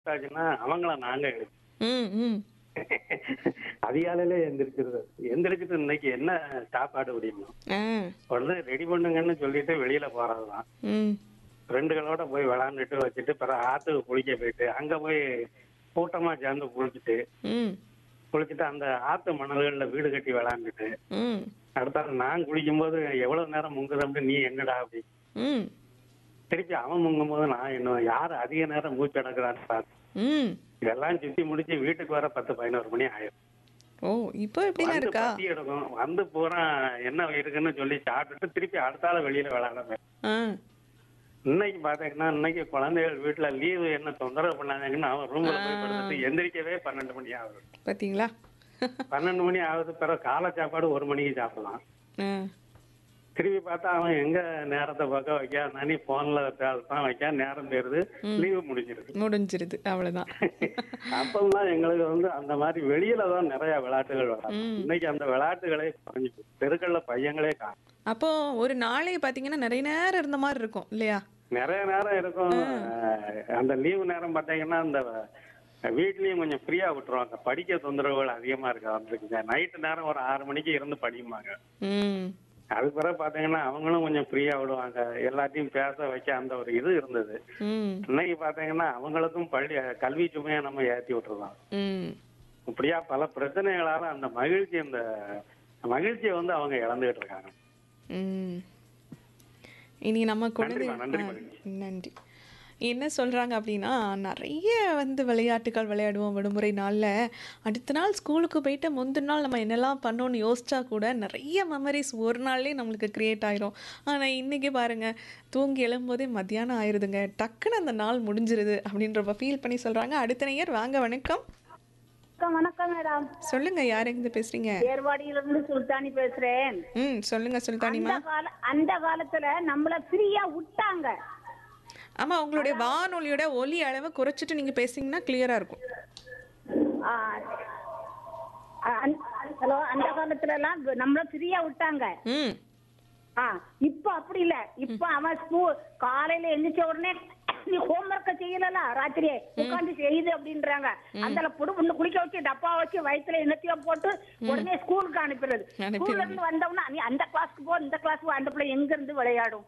ஆச்சுன்னா அவங்கள நாங்க எழுப்பி ம் ம் அதிகாலையில எந்திரிச்சிருது எந்திரிச்சிட்டு இன்னைக்கு என்ன சாப்பாடு முடியுமோ ஆ உடனே ரெடி பண்ணுங்கன்னு சொல்லிட்டு வெளியில போறதுதான் ம் ஃப்ரெண்டுகளோட போய் விளாண்டுட்டு வச்சுட்டு பிறகு ஆத்துக்கு குளிக்க போயிட்டு அங்க போய் கூட்டமா சேர்ந்து குளிச்சுட்டு ம் குளிச்சுட்டு அந்த ஆத்து மணல்கள்ல வீடு கட்டி விளாண்டுட்டு ம் அடுத்தால நான் குளிக்கும்போது எவ்வளவு நேரம் முங்குது அப்படி நீ எங்கடா அப்படி ம் திருப்பி அவன் முங்கும்போது நான் என்ன யாரு அதிக நேரம் மூச்சு அடக்குறான்னு பார்த்து ம் இதெல்லாம் சுத்தி முடிச்சு வீட்டுக்கு வர பத்து பதினோரு மணி ஆயிடும் ஓ இப்போ எப்படிலாம் வந்து இருக்கா பசி எடுக்கும் வந்து பூரா என்ன இருக்குன்னு சொல்லி சாப்பிட்டுட்டு திருப்பி அடுத்தால வெளியில விளையாட போய் ஆ இன்னைக்கு பாத்தீங்கன்னா இன்னைக்கு குழந்தைகள் வீட்டுல லீவு என்ன தொந்தரவு பண்ணாங்கன்னு அவன் ரூம்ல போய் படுத்துட்டு எந்திரிக்கவே பன்னெண்டு மணி ஆகுது பார்த்தீங்களா பன்னெண்டு மணி ஆகுது பிறகு காலை சாப்பாடு ஒரு மணிக்கு சாப்பிடலாம் ஆ திருப்பி பார்த்தா அவன் எங்க நேரத்தை பார்க்க வைக்க நானே போன்ல தான் வைக்க நேரம் போயிருது லீவு முடிஞ்சிருது முடிஞ்சிருது அவ்வளோதான் அப்பெல்லாம் எங்களுக்கு வந்து அந்த மாதிரி வெளியில தான் நிறைய விளையாட்டுகள் விளையாடும் ம். இன்னைக்கு அந்த விளையாட்டுகளே குறைஞ்சு போச்சு. தெருக்கள்ல பையங்களே காணும் அப்போ ஒரு நாளே பார்த்தீங்கன்னா நிறைய நேரம் இருந்த மாதிரி இருக்கும் இல்லையா நிறைய நேரம் இருக்கும் அஹ், அந்த லீவு நேரம் பார்த்தீங்கன்னா அந்த வீட்லயும் கொஞ்சம் ஃப்ரீயா விட்டுருவாங்க படிக்க தொந்தரவுகள் அதிகமா இருக்கு வந்துருக்குங்க நைட்டு நேரம் ஒரு ஆறு மணிக்கு இருந்து படிப்பாங்க ம் அதுக்கு பிறகு பாத்தீங்கன்னா அவங்களும் கொஞ்சம் ஃப்ரீயா விடுவாங்க எல்லாத்தையும் பேச வைக்க அந்த ஒரு இது இருந்தது ம் இன்னைக்கு பாத்தீங்கன்னா அவங்களுக்கும் பள்ளி கல்வி சுமையை நம்ம ஏத்தி விட்டுறலாம் ம் இப்படியா பல பிரச்சனைகளால அந்த மகிழ்ச்சி அந்த மகிழ்ச்சியை வந்து அவங்க இழந்துகிட்டு இருக்காங்க ம் இனி நம்ம குழந்தை நன்றிம்மா, நன்றி, ஆ, மகிழ்ச்சி. நன்றி என்ன சொல்கிறாங்க அப்படின்னா நிறைய வந்து விளையாட்டுகள் விளையாடுவோம் விடுமுறை நாளில் அடுத்த நாள் ஸ்கூலுக்கு போயிட்டு முந்தின நாள் நம்ம என்னெல்லாம் பண்ணோன்னு யோசிச்சா கூட நிறைய மெமரிஸ் ஒரு நாள்லேயே நம்மளுக்கு க்ரியேட் ஆயிரும் ஆனால் இன்றைக்கி பாருங்கள் தூங்கி எழும்போதே மத்தியானம் ஆயிடுதுங்க டக்குன்னு அந்த நாள் முடிஞ்சிருது அப்படின்றப்ப ஃபீல் பண்ணி சொல்கிறாங்க அடுத்த நேயர் வாங்க வணக்கம் வணக்கம் வணக்கம் மேடம் சொல்லுங்கள் யார் எங்கேருந்து பேசுகிறீங்க ஏர்வாடியிலிருந்து சுல்தானி பேசுறேன் ம் சொல்லுங்கள் சுல்தானிமா அந்த கால அந்த காலத்துல நம்மள ஃப்ரீயா விட்டாங்க ஆமா உங்களுடைய வானொலியோட ஒலி அளவை குறைச்சிட்டு நீங்க பேசிங்கன்னா கிளியரா இருக்கும் ஆ, அ- ஹலோ அந்த காலத்துல எல்லாம் நம்மள ஃப்ரீயா விட்டாங்க ம் ஆ இப்ப அப்படி இல்ல இப்ப அவன் ஸ்கூல் காலையில எந்திரிச்ச உடனே நீ ஹோம்ஒர்க்க செய்யல ராத்திரியே உட்காந்து செய்யுது அப்படின்றாங்க அந்த புடு புண்ணு குளிக்க வச்சு டப்பா வச்சு வயித்துல என்னத்தையோ போட்டு உடனே ஸ்கூலுக்கு அனுப்பிடுறது அனுப்பிடுறது. ஸ்கூல்ல இருந்து வந்தவனா நீ அந்த கிளாஸ்க்கு போ இந்த கிளாஸ் போ அந்த பிள்ளை எங்க இருந்து விளையாடும்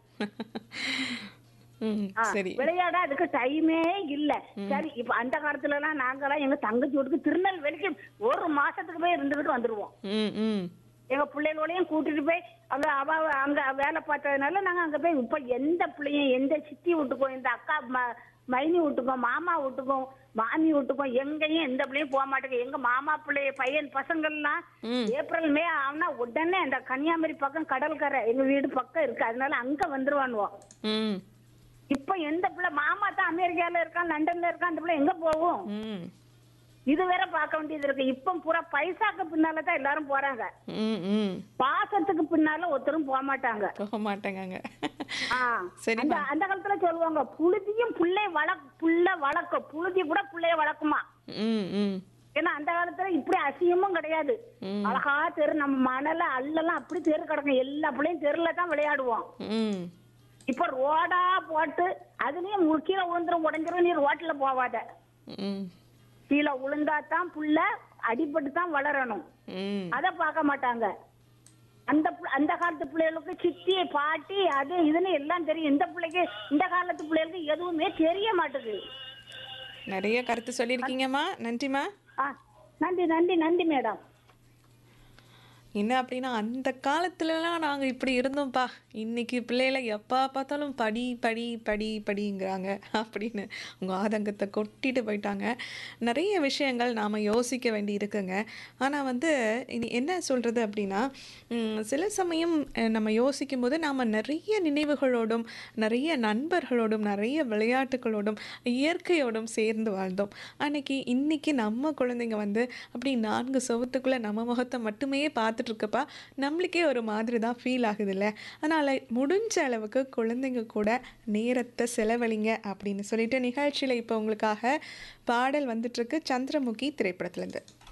ம் ஆ, சரி விளையாட அதுக்கு டைமே இல்ல சரி இப்ப அந்த காலத்துல எல்லாம் நாங்கெல்லாம் எங்க தங்கச்சி வீட்டுக்கு திருநெல்வேலிக்கு ஒரு மாசத்துக்கு போய் இருந்துகிட்டு வந்துருவோம் ம் ம் எங்க பிள்ளைகளோடையும் கூட்டிட்டு போய் அங்க அவ அங்க வேலை பார்த்ததுனால நாங்க அங்க போய் இப்ப எந்த பிள்ளையும் எந்த சித்தி வீட்டுக்கும் எந்த அக்கா ம- மைனி வீட்டுக்கும் மாமா வீட்டுக்கும் மாமி வீட்டுக்கும் எங்கேயும் எந்த பிள்ளையும் போக மாட்டேங்க எங்க மாமா பிள்ளை பையன் பசங்கள்லாம் ம். ஏப்ரல் மே ஆனா உடனே அந்த கன்னியாகுமரி பக்கம் கடற்கரை எங்க வீடு பக்கம் இருக்கு அதனால அங்க வந்துருவானுவோம் ம் இப்ப எந்த பிள்ளை மாமா தான் அமெரிக்கால இருக்கான் லண்டன்ல இருக்கான் அந்த பிள்ளை எங்க போகும் ம் இது வேற பார்க்க வேண்டியது இருக்கு இப்ப பூரா பைசாக்கு பின்னால தான் எல்லாரும் போறாங்க ம் ம் பாசத்துக்கு பின்னால ஒருத்தரும் போக மாட்டாங்க போக மாட்டேங்க ஆ, சரிம்மா. அந்த அந்த காலத்துல சொல்லுவாங்க புழுதியும் புள்ளை வளக் புள்ள வளர்க்கும் புழுதி கூட புள்ளைய வளர்க்குமா ம் ம் ஏன்னா அந்த காலத்துல இப்படி அசிங்கமும் கிடையாது ம். அழகா தெரு நம்ம மணல அள்ளெல்லாம் அப்படி தெரு கிடக்கும் எல்லா பிள்ளையும் தெருல தான் விளையாடுவோம் ம் இப்ப ரோடா போட்டு அதுலயும் மு- கீழே விழுந்துரும் உடஞ்சிரும் நீ ரோட்ல போவாத ம் கீழே விழுந்தா தான் புள்ள அடிபட்டு தான் வளரணும் ம் அத பார்க்க மாட்டாங்க அந்த பு- அந்த காலத்து பிள்ளைகளுக்கு சித்தி பாட்டி அது இதுன்னு எல்லாம் தெரியும் இந்த பிள்ளைக்கு இந்த காலத்து பிள்ளைகளுக்கு எதுவுமே தெரிய மாட்டுது நிறைய கருத்து சொல்லியிருக்கீங்கம்மா நன்றிம்மா ஆ நன்றி நன்றி நன்றி மேடம் என்ன அப்படின்னா அந்த காலத்துலலாம் நாங்கள் இப்படி இருந்தோம்ப்பா இன்னைக்கு பிள்ளைகளை எப்போ பார்த்தாலும் படி படி படி படிங்கிறாங்க அப்படின்னு உங்கள் ஆதங்கத்தை கொட்டிட்டு போயிட்டாங்க நிறைய விஷயங்கள் நாம் யோசிக்க வேண்டி இருக்குங்க ஆனால் வந்து இனி என்ன சொல்கிறது அப்படின்னா ம், சில சமயம் அஹ், நம்ம யோசிக்கும் போது நாம் நிறைய நினைவுகளோடும் நிறைய நண்பர்களோடும் நிறைய விளையாட்டுகளோடும் இயற்கையோடும் சேர்ந்து வாழ்ந்தோம் அன்னைக்கு இன்னைக்கு நம்ம குழந்தைங்க வந்து அப்படி நான்கு செவத்துக்குள்ளே நம்ம முகத்தை மட்டுமே பார்த்துட்டு இருக்கப்பா நம்மளுக்கே ஒரு மாதிரி தான் ஃபீல் ஆகுதுல்ல அதனால் முடிஞ்ச அளவுக்கு குழந்தைங்க கூட நேரத்தை செலவழிங்க அப்படின்னு சொல்லிட்டு நிகழ்ச்சியில் இப்போ உங்களுக்காக பாடல் வந்துட்டுருக்கு சந்திரமுகி திரைப்படத்துலேருந்து